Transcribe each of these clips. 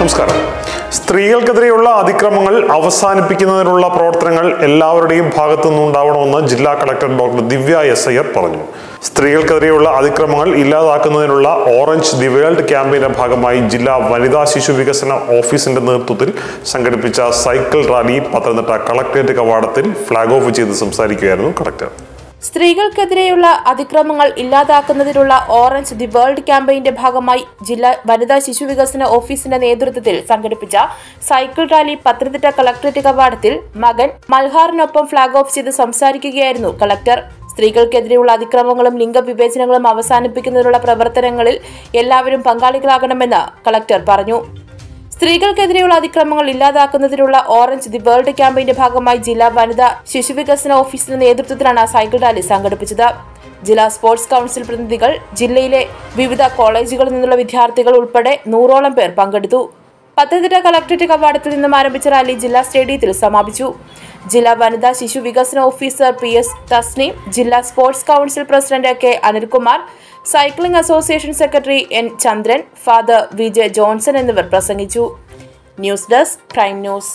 നമസ്കാരം സ്ത്രീകൾക്കെതിരെയുള്ള അതിക്രമങ്ങൾ അവസാനിപ്പിക്കുന്നതിനുള്ള പ്രവർത്തനങ്ങൾ എല്ലാവരുടെയും ഭാഗത്തു നിന്നുണ്ടാവണമെന്ന് ജില്ലാ collector doctor Divya S Iyer പറഞ്ഞു സ്ത്രീകൾക്കെതിരെയുള്ള അതിക്രമങ്ങൾ ഇല്ലാതാക്കുന്നതിനുള്ള ഓറഞ്ച് ദി വേൾഡ് ക്യാമ്പയിന്റെ ഭാഗമായി ജില്ലാ വനിതാ ശിശു വികസന ഓഫീസിന്റെ നേതൃത്വത്തിൽ സംഘടിപ്പിച്ച സൈക്കിൾ റാലി പത്തനംതിട്ട കളക്ടറേറ്റ് കവാടത്തിൽ ഫ്ളാഗ് ഓഫ് ചെയ്ത് സംസാരിക്കുകയായിരുന്നു കളക്ടർ സ്ത്രീകൾക്കെതിരെയുള്ള അതിക്രമങ്ങൾ ഇല്ലാതാക്കുന്നതിനുള്ള ഓറഞ്ച് ദി വേൾഡ് ക്യാമ്പയിന്റെ ഭാഗമായി ജില്ലാ വനിതാ ശിശു വികസന ഓഫീസിന്റെ നേതൃത്വത്തിൽ സംഘടിപ്പിച്ച സൈക്കിൾ റാലി പത്തനംതിട്ട കളക്ടറേറ്റ് കവാടത്തിൽ മകൻ മൽഹാറിനൊപ്പം ഫ്ളാഗ് ഓഫ് ചെയ്ത് സംസാരിക്കുകയായിരുന്നു കളക്ടർ സ്ത്രീകൾക്കെതിരെയുള്ള അതിക്രമങ്ങളും ലിംഗവിവേചനങ്ങളും അവസാനിപ്പിക്കുന്നതിനുള്ള പ്രവർത്തനങ്ങളിൽ എല്ലാവരും പങ്കാളികളാകണമെന്ന് കളക്ടർ പറഞ്ഞു സ്ത്രീകൾക്കെതിരെയുള്ള അതിക്രമങ്ങൾ ഇല്ലാതാക്കുന്നതിനുള്ള ഓറഞ്ച് ദി വേൾഡ് ക്യാമ്പയിന്റെ ഭാഗമായി ജില്ലാ വനിതാ ശിശുവികസന ഓഫീസിന്റെ നേതൃത്വത്തിലാണ് സൈക്കിൾ റാലി സംഘടിപ്പിച്ചത് ജില്ലാ സ്പോർട്സ് കൌൺസിൽ പ്രതിനിധികൾ ജില്ലയിലെ വിവിധ കോളേജുകളിൽ നിന്നുള്ള വിദ്യാർത്ഥികൾ ഉൾപ്പെടെ നൂറോളം പേർ പങ്കെടുത്തു പത്തനംതിട്ട കളക്ടറേറ്റ് കവാടത്തിൽ നിന്നും ആരംഭിച്ച റാലി ജില്ലാ സ്റ്റേഡിയത്തിൽ സമാപിച്ചു ജില്ലാ വനിതാ ശിശു വികസന ഓഫീസർ പി എസ് തസ്നീം ജില്ലാ sports council president K Anilkumar cycling association secretary N Chandran father V J Johnson എന്നിവർ പ്രസംഗിച്ചു news desk prime news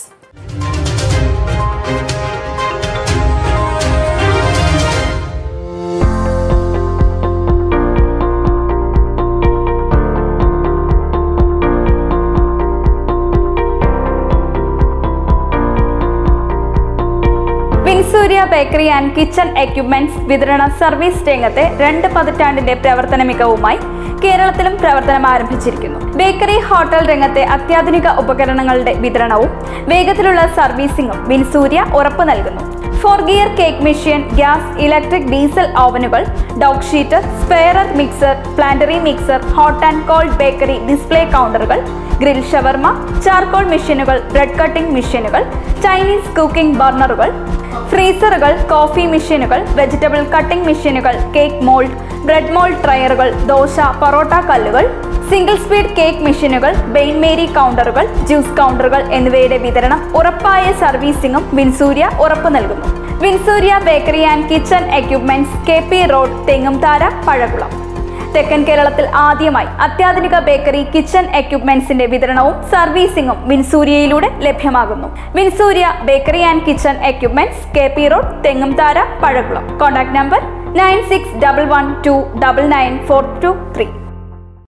Vinsurya bakery and kitchen equipments വിതരണ സർവീസ് രംഗത്തെ രണ്ട് പതിറ്റാണ്ടിന്റെ പ്രവർത്തന മികവുമായി കേരളത്തിലും പ്രവർത്തനം ആരംഭിച്ചിരിക്കുന്നു ബേക്കറി ഹോട്ടൽ രംഗത്തെ അത്യാധുനിക ഉപകരണങ്ങളുടെ വിതരണവും വേഗത്തിലുള്ള സർവീസിംഗും വിൻസൂര്യ ഉറപ്പു നൽകുന്നു four gear cake machine gas electric diesel ഓവനുകൾ dough sheeter spiral mixer planetary mixer hot and cold bakery display കൗണ്ടറുകൾ ഗ്രിൽ ഷവർമ ചാർക്കോൾ മെഷീനുകൾ ബ്രെഡ് കട്ടിംഗ് മെഷീനുകൾ ചൈനീസ് കുക്കിംഗ് ബർണറുകൾ ഫ്രീസറുകൾ കോഫി മെഷീനുകൾ വെജിറ്റബിൾ കട്ടിംഗ് മെഷീനുകൾ കേക്ക് മോൾഡ് ബ്രെഡ് മോൾഡ് ട്രയറുകൾ ദോശ പൊറോട്ട കല്ലുകൾ സിംഗിൾ സ്പീഡ് കേക്ക് മെഷീനുകൾ ബെയിൻ മേരി കൗണ്ടറുകൾ ജ്യൂസ് കൗണ്ടറുകൾ എന്നിവയുടെ വിതരണം ഉറപ്പായ സർവീസിംഗും വിൻസൂര്യ ഉറപ്പു നൽകുന്നു Vinsurya bakery and kitchen equipments K P road Thengumthara Pazhakulam തെക്കൻ കേരളത്തിൽ ആദ്യമായി അത്യാധുനിക ബേക്കറി കിച്ചൺ എക്യുപ്മെന്റ്സിന്റെ വിതരണവും സർവീസിംഗും വിൻസൂര്യയിലൂടെ ലഭ്യമാകുന്നു Vinsurya bakery and kitchen equipments K P road Thengumthara Pazhakulam contact number nine six double one two double nine four two three